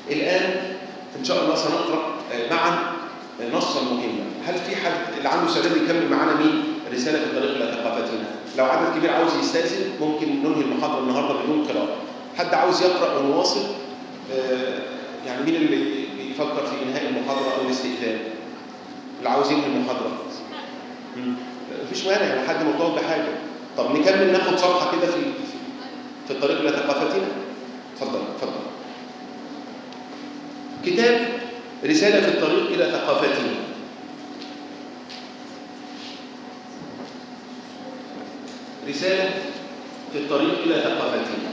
الآن إن شاء الله سنقرأ معا نصا مهما هل في حد اللي عنده سؤال يكمل معانا مين رسالة في الطريق إلى ثقافتنا لو عدد كبير عاوز يستأذن ممكن ننهي المحاضرة النهاردة بدون قراءة حد عاوز يقرأ ونواصل آه، يعني مين اللي بيفكر في إنهاء المحاضرة أو الاستئذان اللي عاوز ينهي المحاضرة مم. مفيش مانع لو حد مرتبط بحاجة طب نكمل ناخد صفحة كده في في الطريق إلى ثقافتنا اتفضل اتفضل كتاب رسالة في الطريق إلى ثقافتنا رسالة في الطريق إلى ثقافتنا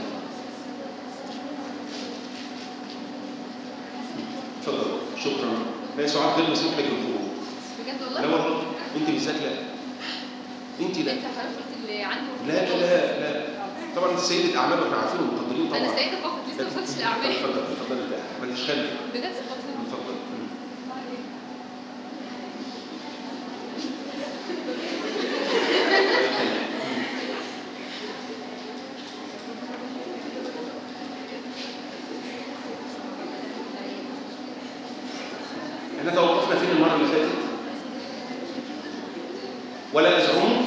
اتفضل شكرا لا سعاد غير مسموح لك بالخروج بجد لا والله والله انت بالذات لا انت لا انت حضرتك قلت اللي عنده لا لا لا طبعا انت سيدة اعمال واحنا عارفين ومقدرين طبعا انا سيدة فقط لسه ما وصلتش لاعمال اتفضل اتفضل ما تشخلي بجد اتفضل اتفضل احنا توقفنا فين المرة اللي فاتت ولا أزعم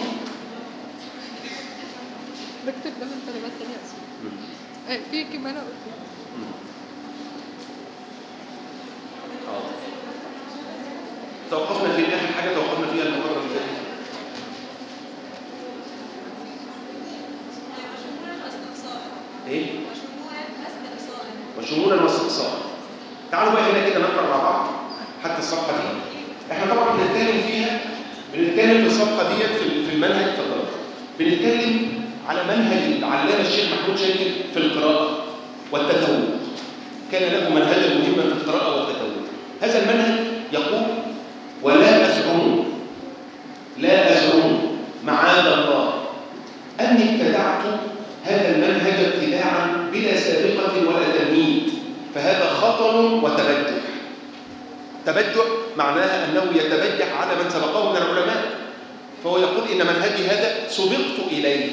بكتب ده من كلمات تانية اصلا آه، في كمان أقول فيه. آه. توقفنا فين آخر حاجة توقفنا فيها المرة اللي فاتت ايه وشمولا واستقصاء تعالوا بقى هنا كده نقرا مع بعض حتى الصفحه دي احنا طبعا بنتكلم فيها بنتكلم في الصفحه ديت في في المنهج في القراءه بنتكلم على منهج العلامه الشيخ محمود شاكر في القراءه والتذوق كان له منهجا مهما في القراءه والتذوق هذا المنهج يقول ولا ازعم لا ازعم معاذ الله أني ابتدعت هذا المنهج ابتداعا بلا سابقة ولا تمهيد فهذا خطر وتبجح تبجح معناها أنه يتبجح على من سبقه من العلماء فهو يقول إن منهجي هذا سبقت إليه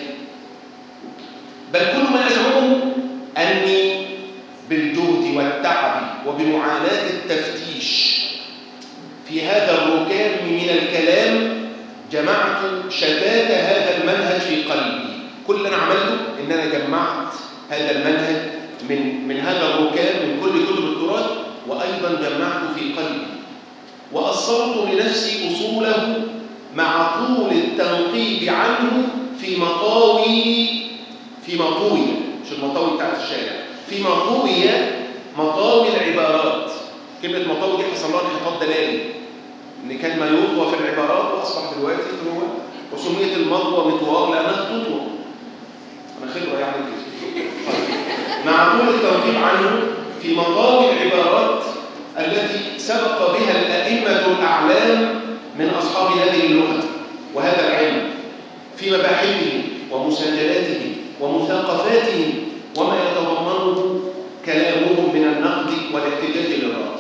بل كل ما أزعمه أني بالجهد والتعب وبمعاناة التفتيش في هذا الركام من الكلام جمعت شتات هذا المنهج في قلبي كل اللي انا عملته ان انا جمعت هذا المنهج من من هذا الركام من كل كتب التراث وايضا جمعته في قلبي واصلت لنفسي اصوله مع طول التنقيب عنه في مطاوي في مطوي مش المطاوي بتاعت الشارع في مطوي مطاوي العبارات كلمه مطاوي دي حصل لها انحطاط دلالي ان كان ما يطوى في العبارات واصبح دلوقتي هو وسميت المطوى مطوى لانها تطوى انا خبره يعني كده. مع طول التوقيف عنه في مطاوي العبارات التي سبق بها الائمه الاعلام من اصحاب هذه اللغه وهذا العلم في مباحثهم ومسجلاتهم ومثاقفاتهم وما يتضمنه كلامهم من النقد والاحتجاج للراي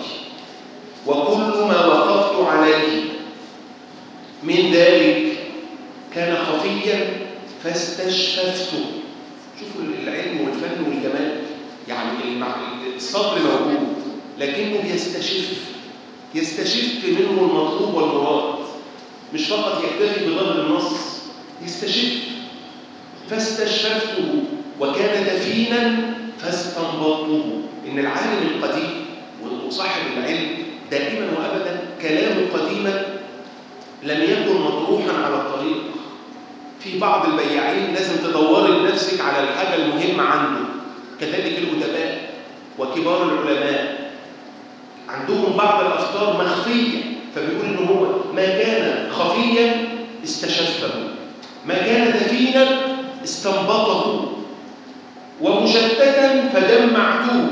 وكل ما وقفت عليه من ذلك كان خفيا فاستشففته شوفوا العلم والفن والجمال يعني المع- الصبر موجود لكنه بيستشف يستشف منه المطلوب والمراد مش فقط يكتفي بضرب النص يستشف فاستشففته وكان دفينا فاستنبطته ان العالم القديم وصاحب العلم دائما وابدا كلامه قديما لم يكن مطروحا على الطريق في بعض البياعين لازم تدوري بنفسك على الحاجه المهمه عنده كذلك الادباء وكبار العلماء عندهم بعض الافكار مخفيه فبيقول ان هو ما كان خفيا استشفه ما كان دفينا استنبطه ومشتتا فجمعته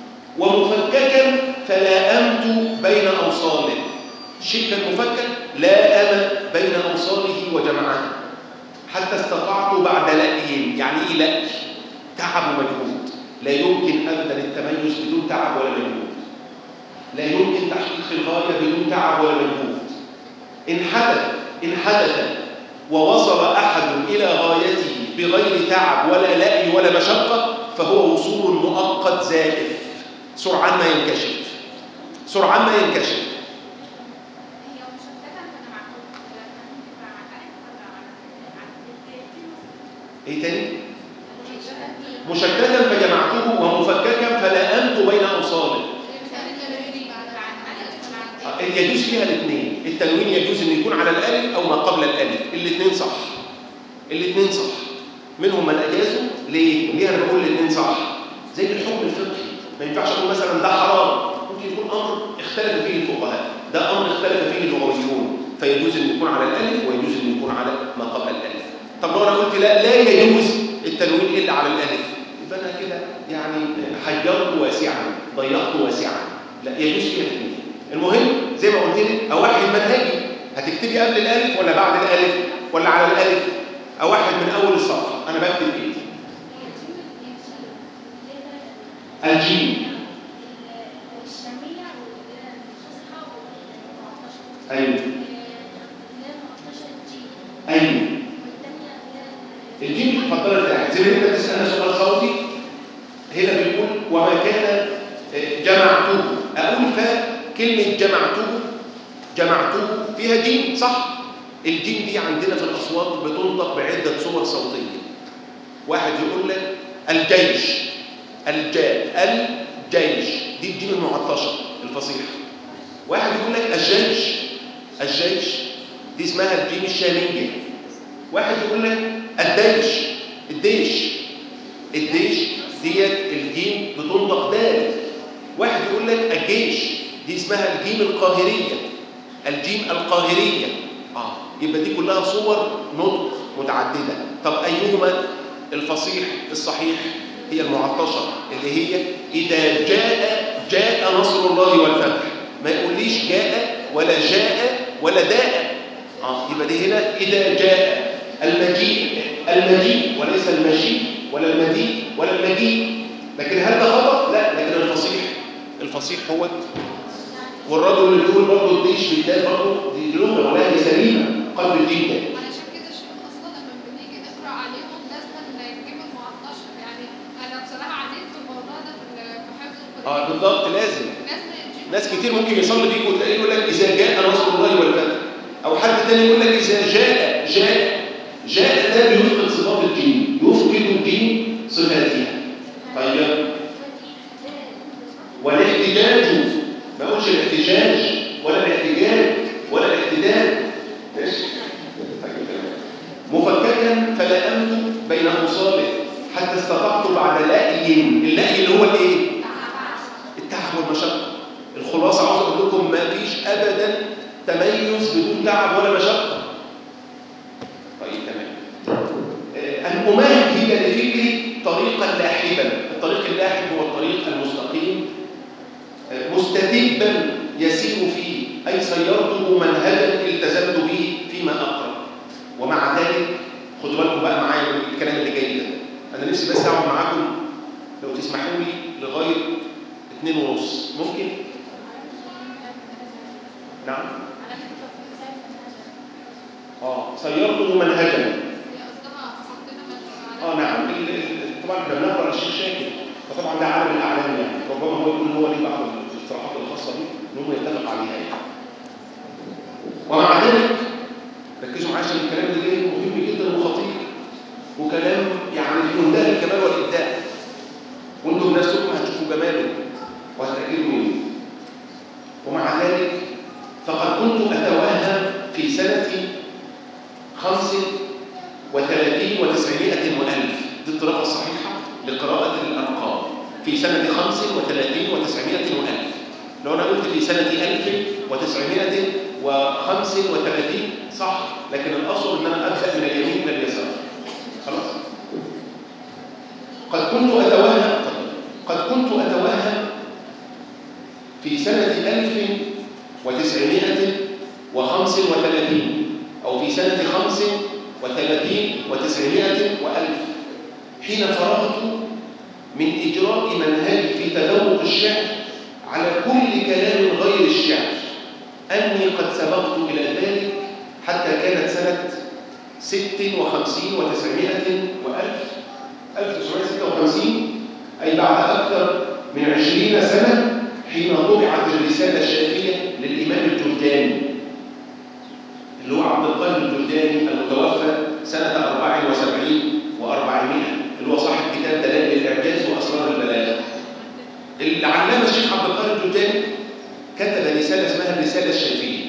ومفككا فلاءمت بين اوصاله الشيء كان مفكك لاءم بين اوصاله وجمعه حتى استطعت بعد لأيهم يعني ايه لأي تعب ومجهود لا يمكن ابدا التميز بدون تعب ولا مجهود لا يمكن تحقيق الغايه بدون تعب ولا مجهود ان حدث ان حدث ووصل احد الى غايته بغير تعب ولا لأي ولا مشقه فهو وصول مؤقت زائف سرعان ما ينكشف سرعان ما ينكشف هي مشتتة فجمعتهم مع الألف ولا على ايه تاني مشتتا فجمعته ومفككا فلأمت بين اوصاله يجوز فيها الاثنين التنوين يجوز ان يكون على الالف او ما قبل الالف الاثنين صح الاثنين صح منهم من اجازوا ليه ليه انا بقول الاثنين صح زي الحكم الفقهي ما ينفعش اقول مثلا ده حرام ممكن يكون امر اختلف فيه الفقهاء ده امر اختلف فيه اللغويون فيجوز ان يكون على الالف ويجوز ان يكون على ما قبل الالف طب لو انا قلت لا لا يجوز التنوين الا على الالف يبقى انا كده يعني حجرت واسعا ضيقت واسعا لا يجوز فيها الاثنين المهم زي ما قلت لك اوحد منهجي هتكتبي قبل الالف ولا بعد الالف ولا على الالف اوحد من اول الصفحه انا بكتب ايه الجيم الشامية والفصحى والمعطشة ايوه اللي هي المعطشة الجيم ايوه والتانية اللي هي الجيم اتفضل ارتاح زي ما انت بتسالنا سؤال صوتي هنا بيقول وما كان آه، جمعته اقول فكلمه جمعته جمعته فيها جيم صح الجيم دي عندنا في الاصوات بتنطق بعده صور صوتيه واحد يقول لك الجيش الجاء الجيش دي الجيم المعطشه الفصيحه واحد يقول لك الجيش الجيش دي اسمها الجيم الشاميه واحد يقول لك الديش الديش الديش ديت الجيم بتنطق دال واحد يقول لك الجيش دي اسمها الجيم القاهريه الجيم القاهريه اه يبقى دي كلها صور نطق متعدده طب ايهما الفصيح الصحيح هي المعطشه اللي هي اذا جاء جاء نصر الله والفتح ما يقوليش جاء ولا جاء ولا داء اه يبقى دي هنا اذا جاء المجيء المجيء وليس المجيء ولا المجيء ولا المجيء لكن هل ده خطا لا لكن الفصيح الفصيح هو والرجل اللي بيقول برضه الديش بالدال برضه دي لغه ولا هي سليمه قلب الدين ده علشان كده الشيخ اصلا لما بنيجي نقرا عليهم لازم نجيب المعطشه يعني انا بصراحه عانيت في الموضوع ده في ال- في حفظ القران اه بالضبط لازم لازم نجيب ناس كتير ممكن يصلي بيك وتلاقيه يقول لك اذا جاء نصر الله والفتح او حد تاني يقول لك اذا جاء جاء جاء ده بيفقد صفات الدين يفقد الدين صفاتها طيب والاحتجاج ما اقولش الاحتجاج ولا الاحتجاج ولا الاحتداد ماشي مفككا فلأمت بين اوصاله حتى استطعت بعد لأي اللأي اللي هو الايه التعب والمشقه الخلاصه عاوز اقول لكم ما فيش ابدا تميز بدون تعب ولا مشقه طيب تمام آه، ان امهد لفكري طريقا لاحبا الطريق اللاحب هو الطريق المستقيم آه، مستتبا يسير فيه اي سيرته منهجا التزمت به فيما اقرا ومع ذلك خدوا بالكم بقى معايا من الكلام اللي جاي ده انا نفسي بس اقعد معاكم لو تسمحوا لي لغايه اتنين ونص ممكن نعم اه سيرته منهجا هي قصدها حطينا مثلا اه نعم ال- ال- طبعا احنا بنقرا الشيخ شاكر فطبعا ده عالم الاعلام يعني ربما هو يكون هو ليه بعض الاقتراحات الخاصه بيه ان هو يتفق عليها يعني ومع ذلك ركزوا معايا عشان الكلام اللي جاي مهم جدا وخطير وكلام يعني في منتهى الكمال والابداع وانتم بنفسكم هتشوفوا جماله وهتأكدوا منه ومع ذلك فقد كنت أتوهم في سنة خمس وثلاثين وتسعمائة وألف دي الطريقة الصحيحة لقراءة الأرقام في سنة خمس وثلاثين وتسعمائة وألف لو أنا قلت في سنة ألف وتسعمائة وخمس وثلاثين صح لكن الأصل أن أنا أبدأ من اليمين إلى اليسار خلاص قد كنت أتوهم قد كنت أتوهم في سنة ألف وتسعمائة وخمس وثلاثين أو في سنة خمس وثلاثين وتسعمائة وألف حين فرغت من إجراء منهجي في تذوق الشعر على كل كلام غير الشعر أني قد سبقت إلى ذلك حتى كانت سنة ست وخمسين وتسعمائة وألف 1956 أي بعد أكثر من عشرين سنة حين طبعت الرسالة الشافية للإمام الجرداني اللي هو عبد القاهر الجرداني المتوفى سنة 74 و400 اللي هو صاحب كتاب دلائل الإعجاز وأسرار البلاغة العلامة الشيخ عبد القاهر الجرداني كتب رسالة اسمها الرسالة الشافية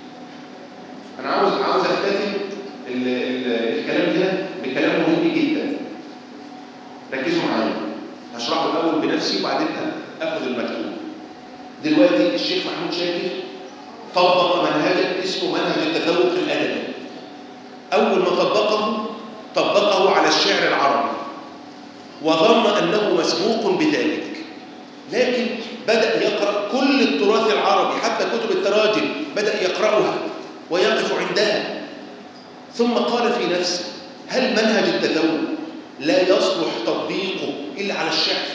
أنا عاوز عاوز أختتم ال- ال- الكلام هنا بكلام مهم جدا ركزوا معايا هشرحه الأول بنفسي وبعدين آخد المكتوب دلوقتي الشيخ محمود شاكر طبق منهجا اسمه منهج التفوق الأدبي أول ما طبقه طبقه على الشعر العربي وظن أنه مسبوق بذلك لكن بدأ يقرأ كل التراث العربي حتى كتب التراجم بدأ يقرأها ويقف عندها ثم قال في نفسه هل منهج التذوق لا يصلح تطبيقه إلا على الشعر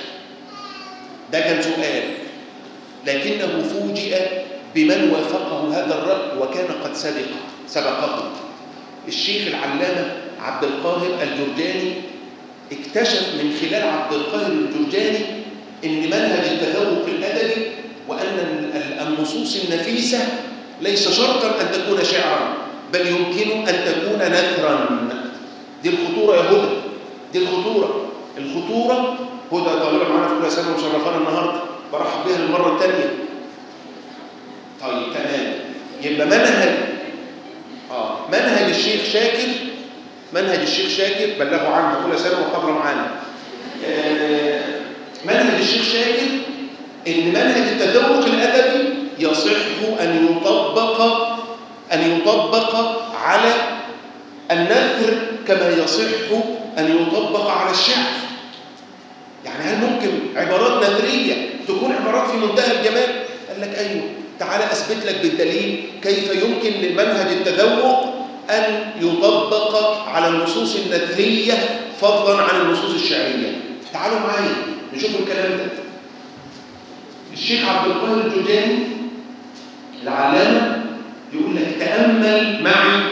ده كان سؤال لكنه فوجئ بمن وافقه هذا الرأي وكان قد سبق سبقه الشيخ العلامة عبد القاهر الجرجاني اكتشف من خلال عبد القاهر الجرجاني ان منهج التذوق الادبي وان النصوص النفيسه ليس شرطا ان تكون شعرا بل يمكن ان تكون نثرا دي الخطوره يا هدى دي الخطوره الخطوره هدى طالبه معانا في اولى سنه ومشرفانا النهارده برحب بها للمره الثانيه طيب تمام يبقى منهج اه منهج الشيخ شاكر منهج الشيخ شاكر بلغوا عنه اولى سنه وقبل معانا آه منهج الشيخ شاكر ان منهج التذوق الادبي يصح ان يطبق ان يطبق على النثر كما يصح ان يطبق على الشعر يعني هل ممكن عبارات نثريه تكون عبارات في منتهى الجمال قال لك ايوه تعالى اثبت لك بالدليل كيف يمكن لمنهج التذوق ان يطبق على النصوص النثريه فضلا عن النصوص الشعريه تعالوا معايا نشوف الكلام ده الشيخ عبد القاهر الجرجاني العلامة يقول لك تأمل معي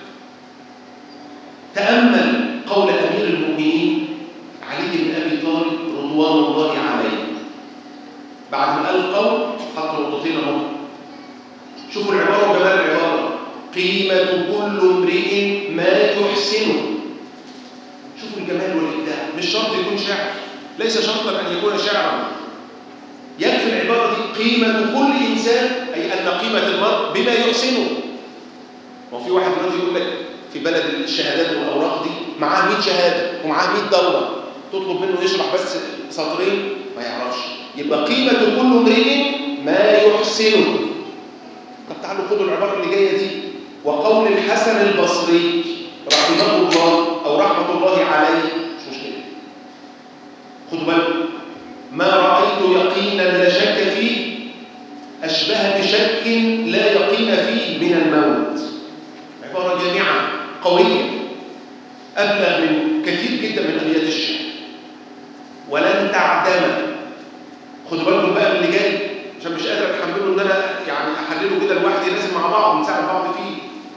تأمل قول أمير المؤمنين علي بن أبي طالب رضوان الله عليه بعد ما قال القول حط نقطتين اهو شوفوا العبارة وجمال العبارة قيمة كل امرئ ما يحسنه شوفوا الجمال والإبداع مش شرط يكون شعر ليس شرطا أن يكون شعرا يكفي العبارة دي قيمة كل إنسان أي أن قيمة المرء بما يحسنه وفي واحد دلوقتي يقول لك في بلد الشهادات والأوراق دي معاه 100 شهادة ومعاه 100 دورة تطلب منه يشرح بس سطرين ما يعرفش يبقى قيمة كل امرئ ما يحسنه طب تعالوا خدوا العبارة اللي جاية دي وقول الحسن البصري رحمه الله أو رحمة الله عليه مش مشكلة خدوا بالكم ما رأيت يقينا لا شك فيه أشبه بشك لا يقين فيه من الموت عبارة جامعة قوية أبلغ من كثير جدا من أبيات الشعر ولن تعدم خدوا بالكم بقى من اللي جاي عشان مش قادر اتحمله ان انا يعني احلله كده لوحدي لازم مع بعض نساعد بعض فيه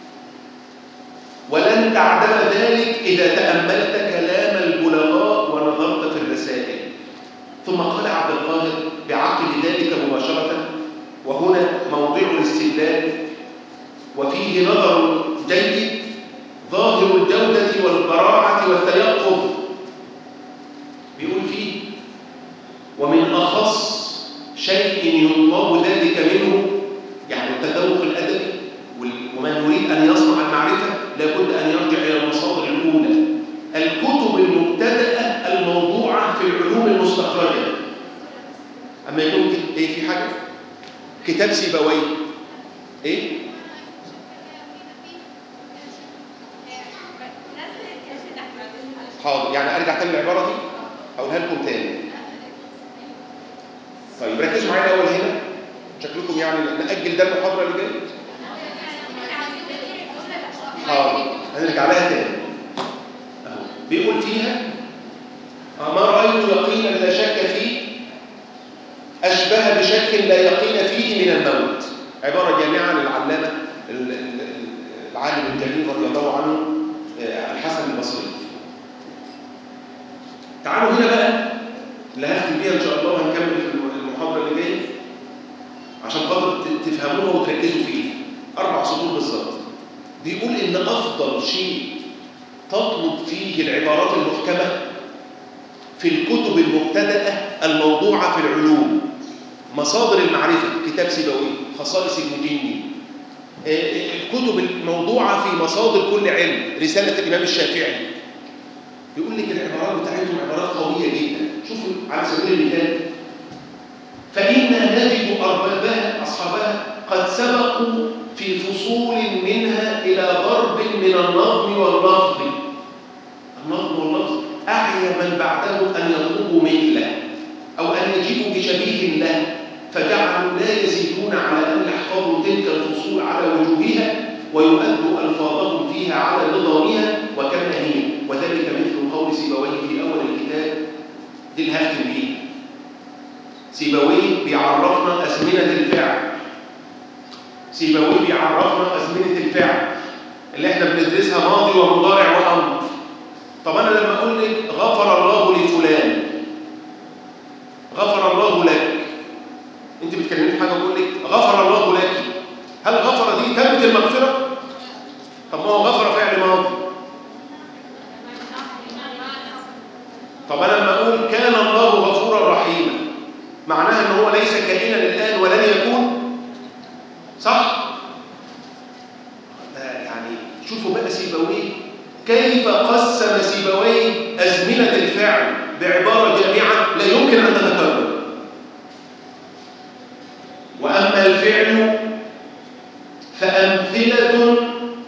ولن تعدم ذلك اذا تاملت كلام البلغاء ونظرت في الرسائل ثم قال عبد القاهر بعقب ذلك مباشرة وهنا موضع الاستدلال وفيه نظر جيد ظاهر الجودة والبراعة والتيقظ بيقول فيه ومن أخص شيء يطلب ذلك منه يعني التذوق الأدبي ومن يريد أن يصنع المعرفة لابد أن يرجع إلى المصادر الأولى الكتب المبتدأة الموضوعة في العلوم المستخرجة أما يكون إيه في حاجة؟ كتاب سيبويه إيه؟ حاضر يعني أرجع تاني العبارة دي أقولها لكم تاني طيب ركزوا معايا الأول هنا شكلكم يعني نأجل ده المحاضرة اللي جاية حاضر هنرجع لها تاني أهو بيقول فيها ما رأيت يقينا لا شك فيه أشبه بشك لا يقين فيه من الموت عبارة جامعة للعلامة العالم الجليل رضي الله عنه الحسن البصري تعالوا هنا بقى اللي هختم بيها إن شاء الله هنكمل في المعلومة وتركزوا فيها أربع سطور بالظبط بيقول إن أفضل شيء تطلب فيه العبارات المحكمة في الكتب المبتدأة الموضوعة في العلوم مصادر المعرفة كتاب سيبوي خصائص ابن جني آه، آه، الكتب الموضوعة في مصادر كل علم رسالة الإمام الشافعي يقول لك العبارات بتاعتهم عبارات قوية جدا شوفوا على سبيل المثال فإنا نجد أربابها أصحابها قد سبقوا في فصول منها إلى ضرب من النظم واللفظ النظم واللفظ أعيا من بعده أن يطلبوا مثله أو أن يجيبوا بشبيه له فجعلوا لا يزيدون على أن يحفظوا تلك الفصول على وجوهها ويؤدوا ألفاظهم فيها على نظامها وكما هي وذلك مثل قول سيبويه في أول الكتاب دي الهفت به سيبويه بيعرفنا أزمنة الفعل سيبويه بيعرفنا أزمنة الفعل اللي احنا بندرسها ماضي ومضارع وأمر طب أنا لما أقول لك غفر الله لفلان غفر الله لك انت بتكلمني في حاجه بقول لك غفر الله لك هل غفر دي تمت المغفره طب ما هو غفر فعل ماضي طب انا لما اقول كان الله غفورا رحيما معناها ان هو ليس كائنا الان ولن يكون صح ده يعني شوفوا بقى سيبويه كيف قسم سيبويه ازمنه الفعل بعباره جامعه لا يمكن ان تتكرر وأما الفعل فأمثلة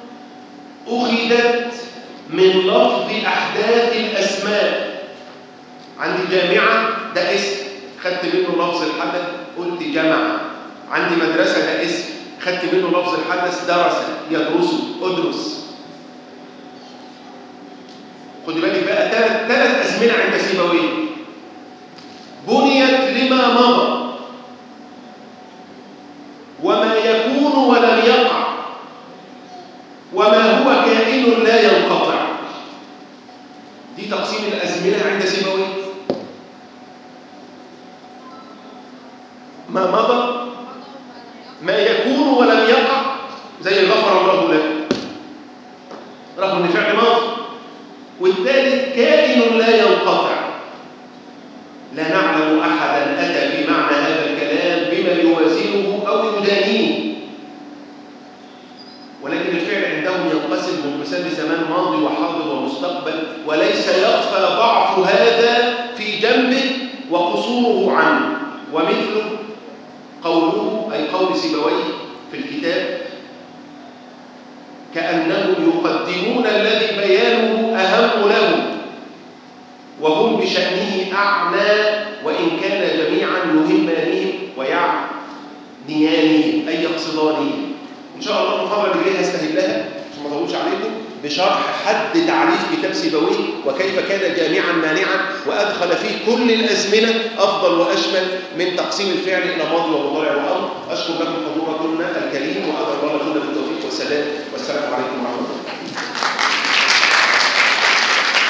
أخذت من لفظ أحداث الأسماء عندي جامعة ده اسم خدت منه لفظ الحدث قلت جمع عندي مدرسة ده اسم خدت منه لفظ الحدث درس يدرس أدرس خد بالك بقى ثلاث ثلاث أزمنة عند سيبويه بنيت لما مضى وما يكون ولم يقع وما هو كائن لا ينقطع دي تقسيم الأزمنة عند سيبويه ما مضى ما يكون ولم يقع زي غفر الله لك رغم ان فعل ماضي والثالث كائن لا ينقطع لا نعلم احدا اتى في معنى هذا الكلام بما يوازنه او يدانيه ولكن الفعل عندهم ينقسم منقسم زمان ماضي وحاضر ومستقبل وليس يخفى ضعف هذا في جنبه وقصوره عنه ومثله قوله أي قول سيبويه في الكتاب كأنهم يقدمون الذي بيانه أهم لهم وهم بشأنه أعنى وإن كان جميعا يهمانهم ويعنيانهم أي يقصدانهم إن شاء الله المحاضرة اللي جاية هستهل لها عشان ما اطولش عليكم بشرح حد تعريف كتاب سيبويه وكيف كان جامعا مانعا وادخل فيه كل الازمنه افضل واشمل من تقسيم الفعل الى ماضي ومضارع وامر اشكر لكم حضوركم الكريم وادعو الله لكم بالتوفيق والسداد والسلام عليكم ورحمه الله